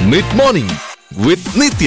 mid morning with Nithya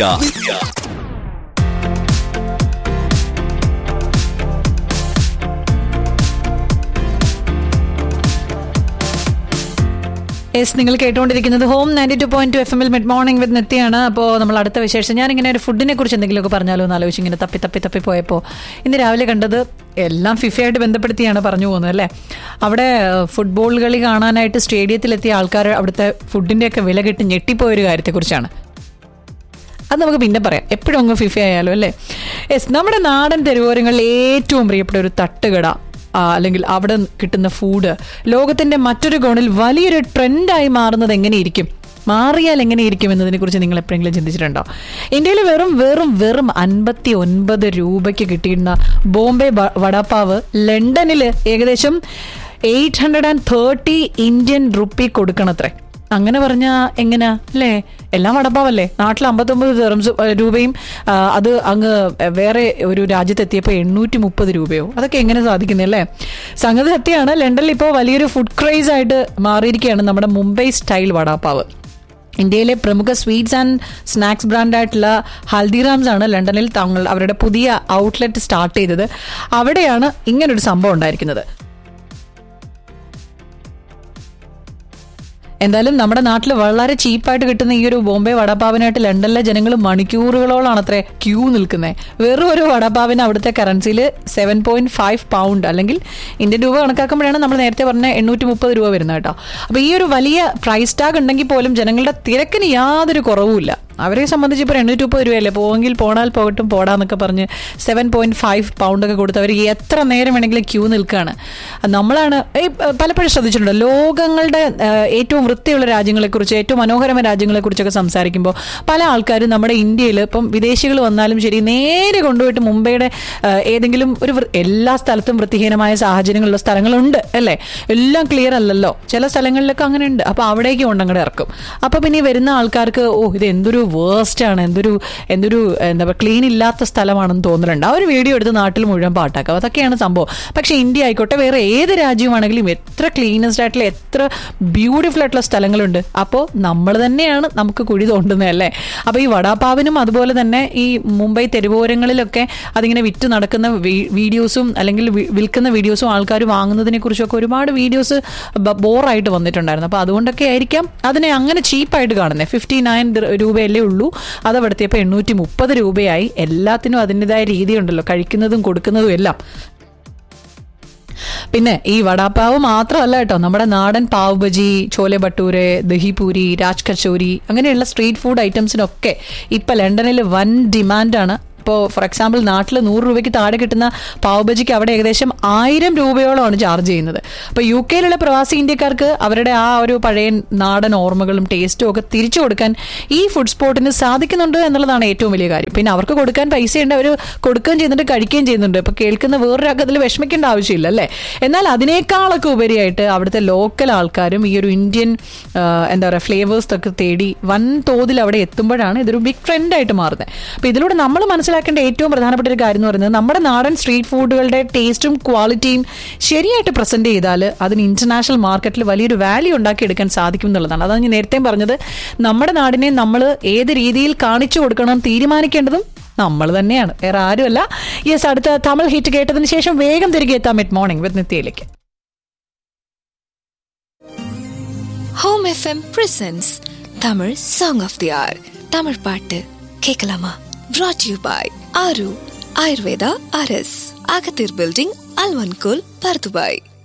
yes നിങ്ങൾ കേട്ടുകൊണ്ടിരിക്കുന്നത് home ninety two point two F എമ്മിൽ mid morning with നെത്തിയാണ് അപ്പോൾ നമ്മൾ അടുത്ത വിശേഷം ഞാൻ ഇങ്ങനെ ഒരു ഫുഡിനെ കുറിച്ച് എന്തെങ്കിലുമൊക്കെ പറഞ്ഞാലോ എന്ന് ആലോചിച്ച് ഇങ്ങനെ തപ്പി തപ്പി തപ്പി പോയപ്പോൾ ഇന്ന് രാവിലെ കണ്ടത് എല്ലാം ഫിഫയായിട്ട് ബന്ധപ്പെടുത്തിയാണ് പറഞ്ഞു പോകുന്നത് അല്ലേ അവിടെ ഫുട്ബോൾ കളി കാണാനായിട്ട് സ്റ്റേഡിയത്തിലെത്തിയ ആൾക്കാർ അവിടുത്തെ ഫുഡിൻ്റെയൊക്കെ വില കിട്ടി ഞെട്ടിപ്പോയൊരു കാര്യത്തെക്കുറിച്ചാണ് അത് നമുക്ക് പിന്നെ പറയാം എപ്പോഴും അങ്ങ് ഫിഫ ആയാലും അല്ലേ യെസ് നമ്മുടെ നാടൻ തെരുവോരങ്ങളിൽ ഏറ്റവും പ്രിയപ്പെട്ട ഒരു തട്ടുകട ആ, അല്ലെങ്കിൽ അവിടെ കിട്ടുന്ന ഫുഡ് ലോകത്തിന്റെ മറ്റൊരു കോണിൽ വലിയൊരു ട്രെൻഡായി മാറുന്നത് എങ്ങനെയിരിക്കും മാറിയാൽ എങ്ങനെയിരിക്കും എന്നതിനെ കുറിച്ച് നിങ്ങൾ എപ്പോഴെങ്കിലും ചിന്തിച്ചിട്ടുണ്ടോ ഇന്ത്യയിൽ വെറും വെറും വെറും അൻപത്തി ഒൻപത് രൂപയ്ക്ക് കിട്ടിയിരുന്ന ബോംബെ വ- വടാപ്പാവ് ലണ്ടനിൽ ഏകദേശം eight hundred and thirty Indian rupee കൊടുക്കണത്രേ അങ്ങനെ പറഞ്ഞാ എങ്ങനെയാ അല്ലേ എല്ലാം വടപ്പാവല്ലേ നാട്ടിൽ അമ്പത്തൊമ്പത് തെറംസ് രൂപയും ആ, അത് അങ്ങ് വേറെ ഒരു രാജ്യത്തെത്തിയപ്പോൾ എണ്ണൂറ്റി മുപ്പത് രൂപയോ അതൊക്കെ എങ്ങനെ സാധിക്കുന്നത് അല്ലേ സംഗതി സത്യമാണ് ലണ്ടനിൽ ഇപ്പോൾ വലിയൊരു ഫുഡ് ക്രൈസ് ആയിട്ട് മാറിയിരിക്കുകയാണ് നമ്മുടെ മുംബൈ സ്റ്റൈൽ വടാപ്പാവ് ഇന്ത്യയിലെ പ്രമുഖ സ്വീറ്റ്സ് ആൻഡ് സ്നാക്സ് ബ്രാൻഡായിട്ടുള്ള ഹൽദിറാംസ് ആണ് ലണ്ടനിൽ തങ്ങൾ അവരുടെ പുതിയ ഔട്ട്ലെറ്റ് സ്റ്റാർട്ട് ചെയ്തത് അവിടെയാണ് ഇങ്ങനൊരു സംഭവം ഉണ്ടായിരിക്കുന്നത് എന്തായാലും നമ്മുടെ നാട്ടിൽ വളരെ ചീപ്പായിട്ട് കിട്ടുന്ന ഈ ഒരു ബോംബെ വടപ്പാവിനായിട്ട് ലണ്ടനിലെ ജനങ്ങൾ മണിക്കൂറുകളോളാണ് അത്ര ക്യൂ നിൽക്കുന്നത് വെറും ഒരു വടപ്പാവിന് അവിടുത്തെ കറൻസിയിൽ സെവൻ പോയിന്റ് ഫൈവ് പൗണ്ട് അല്ലെങ്കിൽ ഇന്ത്യൻ രൂപ കണക്കാക്കുമ്പോഴാണ് നമ്മൾ നേരത്തെ പറഞ്ഞ എണ്ണൂറ്റി മുപ്പത് രൂപ വരുന്നത് കേട്ടോ അപ്പോൾ ഈ ഒരു വലിയ പ്രൈസ് ടാഗ് ഉണ്ടെങ്കിൽ പോലും ജനങ്ങളുടെ തിരക്കിന് യാതൊരു കുറവുമില്ല അവരെ സംബന്ധിച്ച് ഇപ്പോൾ എണ്ണൂറ്റി മുപ്പത് രൂപയല്ലേ പോവെങ്കിൽ പോണാൽ പോകട്ടും പോടാന്നൊക്കെ പറഞ്ഞ് സെവൻ പോയിന്റ് ഫൈവ് പൗണ്ടൊക്കെ കൊടുത്ത് അവർ എത്ര നേരം വേണമെങ്കിലും ക്യൂ നിൽക്കുകയാണ് നമ്മളാണ് ഈ പലപ്പോഴും ശ്രദ്ധിച്ചിട്ടുണ്ട് ലോകങ്ങളുടെ ആ, ഏറ്റവും വൃത്തിയുള്ള രാജ്യങ്ങളെക്കുറിച്ച് ഏറ്റവും മനോഹരമായ രാജ്യങ്ങളെക്കുറിച്ചൊക്കെ സംസാരിക്കുമ്പോൾ പല ആൾക്കാരും നമ്മുടെ ഇന്ത്യയിൽ ഇപ്പം വിദേശികൾ വന്നാലും ശരി നേരെ കൊണ്ടുപോയിട്ട് മുംബൈയുടെ ആ, ഏതെങ്കിലും ഒരു വൃ- എല്ലാ സ്ഥലത്തും വൃത്തിഹീനമായ സാഹചര്യങ്ങളുള്ള സ്ഥലങ്ങളുണ്ട് അല്ലേ എല്ലാം ക്ലിയർ അല്ലല്ലോ ചില സ്ഥലങ്ങളിലൊക്കെ അങ്ങനെ ഉണ്ട് അപ്പോൾ അവിടേക്ക് കൊണ്ടങ്ങടെ ഇറക്കും അപ്പോൾ പിന്നെ ഈ വരുന്ന ആൾക്കാർക്ക് ഓ ഇത് എന്തൊരു വേസ്റ്റ് ആണ് എന്തൊരു എന്തൊരു എന്താ പറയുക ക്ലീൻ ഇല്ലാത്ത സ്ഥലമാണെന്ന് തോന്നലുണ്ട് ആ ഒരു വീഡിയോ എടുത്ത് നാട്ടിൽ മുഴുവൻ പാട്ടാക്കുക അതൊക്കെയാണ് സംഭവം പക്ഷേ ഇന്ത്യ ആയിക്കോട്ടെ വേറെ ഏത് രാജ്യമാണെങ്കിലും എത്ര ക്ലീനസ്റ്റ് ആയിട്ടുള്ള എത്ര ബ്യൂട്ടിഫുൾ ആയിട്ടുള്ള സ്ഥലങ്ങളുണ്ട് അപ്പോൾ നമ്മൾ തന്നെയാണ് നമുക്ക് കുഴി തോണ്ടുന്നത് അല്ലേ അപ്പോൾ ഈ വടാപ്പാവിനും അതുപോലെ തന്നെ ഈ മുംബൈ തെരുവോരങ്ങളിലൊക്കെ അതിങ്ങനെ വിറ്റ് നടക്കുന്ന വീ- വീഡിയോസും അല്ലെങ്കിൽ വി- വിൽക്കുന്ന വീഡിയോസും ആൾക്കാർ വാങ്ങുന്നതിനെ കുറിച്ചൊക്കെ ഒരുപാട് വീഡിയോസ് ബോറായിട്ട് വന്നിട്ടുണ്ടായിരുന്നു അപ്പോൾ അതുകൊണ്ടൊക്കെ ആയിരിക്കാം അതിനെ അങ്ങനെ ചീപ്പായിട്ട് കാണുന്നത് ഫിഫ്റ്റി നയൻ രൂപയല്ലേ ഉള്ളൂ അത് അവിടുത്തെ എണ്ണൂറ്റി മുപ്പത് രൂപയായി എല്ലാത്തിനും അതിൻ്റെതായ രീതിയുണ്ടല്ലോ കഴിക്കുന്നതും കൊടുക്കുന്നതും എല്ലാം പിന്നെ ഈ വടാപ്പാവ് മാത്രമല്ല കേട്ടോ നമ്മുടെ നാടൻ പാവ് ബജി ചോലെ ഭട്ടൂര് ദഹിപൂരി രാജ് കച്ചോരി അങ്ങനെയുള്ള സ്ട്രീറ്റ് ഫുഡ് ഐറ്റംസിനൊക്കെ ഇപ്പൊ ലണ്ടനിൽ വൻ ഡിമാൻഡാണ് ഇപ്പോൾ ഫോർ എക്സാമ്പിൾ നാട്ടിൽ നൂറ് രൂപയ്ക്ക് താഴെ കിട്ടുന്ന പാവ് ബജിക്ക് അവിടെ ഏകദേശം ആയിരം രൂപയോളമാണ് ചാർജ് ചെയ്യുന്നത് അപ്പോൾ യു കെയിലുള്ള പ്രവാസി ഇന്ത്യക്കാർക്ക് അവരുടെ ആ ഒരു പഴയ നാടൻ ഓർമ്മകളും ടേസ്റ്റും ഒക്കെ തിരിച്ചു കൊടുക്കാൻ ഈ ഫുഡ് സ്പോട്ടിന് സാധിക്കുന്നുണ്ട് എന്നുള്ളതാണ് ഏറ്റവും വലിയ കാര്യം പിന്നെ അവർക്ക് കൊടുക്കാൻ പൈസയുണ്ട് അവർ കൊടുക്കുകയും ചെയ്യുന്നുണ്ട് കഴിക്കുകയും ചെയ്യുന്നുണ്ട് ഇപ്പോൾ കേൾക്കുന്ന വേറൊരാൾക്ക് അതിൽ വിഷമിക്കേണ്ട ആവശ്യമില്ല അല്ലേ എന്നാൽ അതിനേക്കാളൊക്കെ ഉപരിയായിട്ട് അവിടുത്തെ ലോക്കൽ ആൾക്കാരും ഈ ഒരു ഇന്ത്യൻ ആ, എന്താ പറയുക ഫ്ലേവേഴ്സ് ഒക്കെ തേടി വൻ തോതിൽ അവിടെ എത്തുമ്പോഴാണ് ഇതൊരു ബിഗ് ട്രെൻഡായിട്ട് മാറുന്നത് അപ്പോൾ ഇതിലൂടെ നമ്മൾ മനസ്സിലാക്കേണ്ട ഏറ്റവും പ്രധാനപ്പെട്ട ഒരു കാര്യം എന്ന് പറയുന്നത് നമ്മുടെ നാടൻ സ്ട്രീറ്റ് ഫുഡുകളുടെ ടേസ്റ്റും ക്വാളിറ്റിയും ശരിയായിട്ട് പ്രസന്റ് ചെയ്താൽ അതിന് ഇന്റർനാഷണൽ മാർക്കറ്റിൽ വലിയൊരു വാല്യൂ ഉണ്ടാക്കിയെടുക്കാൻ സാധിക്കും എന്നുള്ളതാണ് അതാണ് ഞാൻ നേരത്തെ പറഞ്ഞത് നമ്മുടെ നാടിനെ നമ്മൾ ഏത് രീതിയിൽ കാണിച്ചു കൊടുക്കണം തീരുമാനിക്കേണ്ടതും നമ്മൾ തന്നെയാണ് വേറെ ആരുമല്ല യെസ് അടുത്ത തമിഴ് ഹിറ്റ് കേട്ടതിന് ശേഷം വേഗം തിരികെ എത്താം മിഡ് മോർണിംഗ് വിത്ത് നിത്യയിലേക്ക് home FM presents Tamil song of the year Tamil பாட்டு கேட்கலாமா brought யூ பாய் ஆரு ஆயுர்வேதா அரஸ் அகத்தீர் பில்டிங் அல்வன்கோல் பர்துபாய்